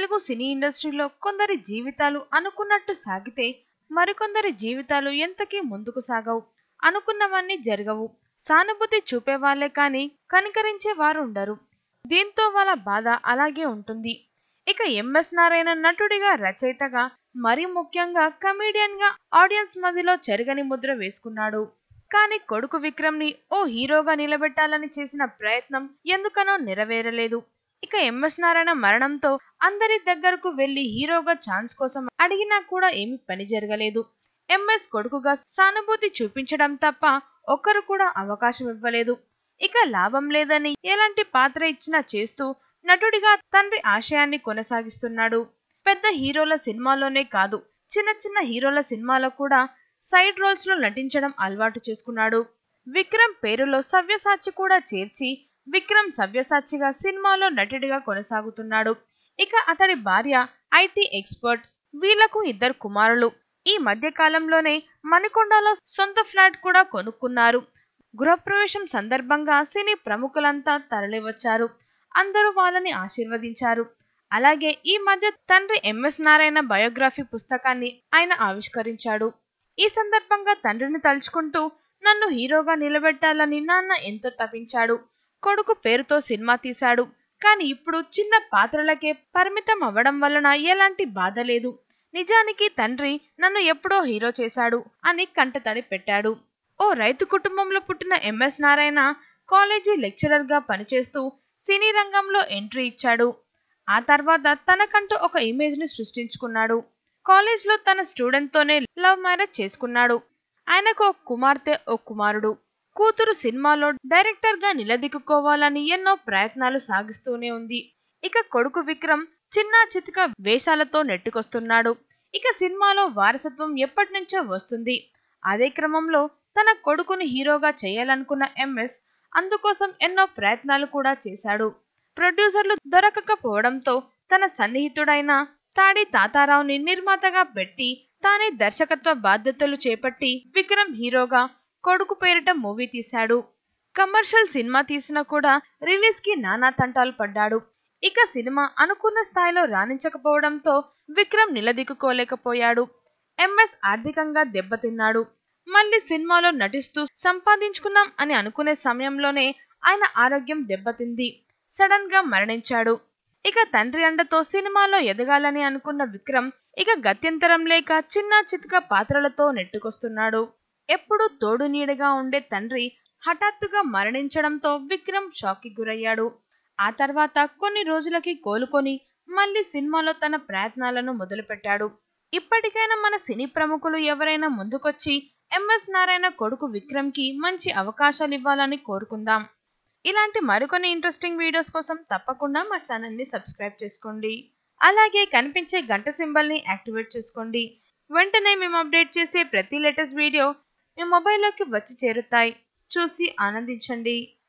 తెలుగు సినీ ఇండస్ట్రీలో కొందరి జీవితాలు అనుకున్నట్టు సాగితే మరికొందరి జీవితాలు ఎంతకీ ముందుకు సాగవు అనుకున్నవన్నీ జరగవు సానుభూతి చూపేవాళ్లే కానీ కనికరించే వారు ఉండరు దీంతో వాళ్ళ బాధ అలాగే ఉంటుంది ఇక ఎంఎస్ నారాయణ నటుడిగా రచయితగా మరి ముఖ్యంగా కమీడియన్ గా ఆడియన్స్ మధ్యలో చెరగని ముద్ర వేసుకున్నాడు కానీ కొడుకు విక్రమ్ ని ఓ హీరోగా నిలబెట్టాలని చేసిన ప్రయత్నం ఎందుకనో నెరవేరలేదు ఇక ఎంఎస్ నారాయణ మరణంతో అందరి దగ్గరకు వెళ్లి హీరోగా ఛాన్స్ కోసం అడిగినా కూడా ఏమి పని జరగలేదు ఎంఎస్ కొడుకుగా సానుభూతి చూపించడం తప్ప ఒక్కరు కూడా అవకాశం ఇవ్వలేదు ఇక లాభం లేదని ఎలాంటి పాత్ర ఇచ్చినా చేస్తూ నటుడిగా తండ్రి ఆశయాన్ని కొనసాగిస్తున్నాడు పెద్ద హీరోల సినిమాలోనే కాదు చిన్న చిన్న హీరోల సినిమాలో కూడా సైడ్ రోల్స్ లో నటించడం అలవాటు చేసుకున్నాడు విక్రమ్ పేరులో సవ్యసాచి కూడా చేర్చి విక్రమ్ సవ్యసాచిగా సినిమాలో నటుడిగా కొనసాగుతున్నాడు ఇక అతడి భార్య ఐటీ ఎక్స్పర్ట్ వీళ్లకు ఇద్దరు కుమారులు ఈ మధ్య కాలంలోనే మణికొండలో సొంత ఫ్లాట్ కూడా కొనుక్కున్నారు గృహప్రవేశం సందర్భంగా సినీ ప్రముఖులంతా తరలివచ్చారు అందరూ వాళ్ళని ఆశీర్వదించారు అలాగే ఈ మధ్య తండ్రి ఎంఎస్ నారాయణ బయోగ్రఫీ పుస్తకాన్ని ఆయన ఆవిష్కరించాడు ఈ సందర్భంగా తండ్రిని తలుచుకుంటూ నన్ను హీరోగా నిలబెట్టాలని నాన్న ఎంతో తపించాడు కొడుకు పేరుతో సినిమా తీశాడు కానీ ఇప్పుడు చిన్న పాత్రలకే పరిమితం అవ్వడం వలన ఎలాంటి బాధ లేదు నిజానికి తండ్రి నన్ను ఎప్పుడో హీరో చేశాడు అని కంటతడి పెట్టాడు ఓ రైతు కుటుంబంలో పుట్టిన ఎంఎస్ నారాయణ కాలేజీ లెక్చరర్ గా పనిచేస్తూ సినీ రంగంలో ఎంట్రీ ఇచ్చాడు ఆ తర్వాత తనకంటూ ఒక ఇమేజ్ ని సృష్టించుకున్నాడు కాలేజ్ లో తన స్టూడెంట్ తోనే లవ్ మ్యారేజ్ చేసుకున్నాడు ఆయనకు ఒక కుమార్తె ఓ కుమారుడు కూతురు సినిమాలో డైరెక్టర్ గా నిలదీక్కుకోవాలని ఎన్నో ప్రయత్నాలు సాగిస్తూనే ఉంది ఇక కొడుకు విక్రమ్ చిన్న చితిక వేషాలతో నెట్టుకొస్తున్నాడు ఇక సినిమాలో వారసత్వం ఎప్పటి నుంచో వస్తుంది అదే క్రమంలో తన కొడుకుని హీరోగా చేయాలనుకున్న ఎంఎస్ అందుకోసం ఎన్నో ప్రయత్నాలు కూడా చేశాడు ప్రొడ్యూసర్లు దొరకకపోవడంతో తన సన్నిహితుడైన తాడి తాతారావుని నిర్మాతగా పెట్టి తానే దర్శకత్వ బాధ్యతలు చేపట్టి విక్రమ్ హీరోగా కొడుకు పేరిట మూవీ తీశాడు కమర్షియల్ సినిమా తీసినా కూడా రిలీజ్ కి నానా తంటాలు పడ్డాడు ఇక సినిమా అనుకున్న స్థాయిలో రాణించకపోవడంతో విక్రమ్ నిలదీక్కుకోలేకపోయాడు ఎంఎస్ ఆర్థికంగా దెబ్బతిన్నాడు మళ్ళీ సినిమాలో నటిస్తూ సంపాదించుకుందాం అని అనుకునే సమయంలోనే ఆయన ఆరోగ్యం దెబ్బతింది సడన్ గా మరణించాడు ఇక తండ్రి అండతో సినిమాలో ఎదగాలని అనుకున్న విక్రమ్ ఇక గత్యంతరం లేక చిన్న చితక పాత్రలతో నెట్టుకొస్తున్నాడు ఎప్పుడు తోడు నీడగా ఉండే తండ్రి హఠాత్తుగా మరణించడంతో విక్రమ్ షాక్ కి గురయ్యాడు ఆ తర్వాత కొన్ని రోజులకి కోలుకొని మళ్ళీ సినిమాలో తన ప్రయత్నాలను మొదలుపెట్టాడు ఇప్పటికైనా మన సినీ ప్రముఖులు ఎవరైనా ముందుకొచ్చి ఎంఎస్ నారాయణ కొడుకు విక్రమ్ కి మంచి అవకాశాలు ఇవ్వాలని కోరుకుందాం ఇలాంటి మరికొన్ని ఇంట్రెస్టింగ్ వీడియోస్ కోసం తప్పకుండా మా ఛానల్ని సబ్స్క్రైబ్ చేసుకోండి అలాగే కనిపించే గంట సింబల్ని యాక్టివేట్ చేసుకోండి వెంటనే మేము అప్డేట్ చేసే ప్రతి లేటెస్ట్ వీడియో మీ మొబైల్లోకి వచ్చి చేరుతాయి చూసి ఆనందించండి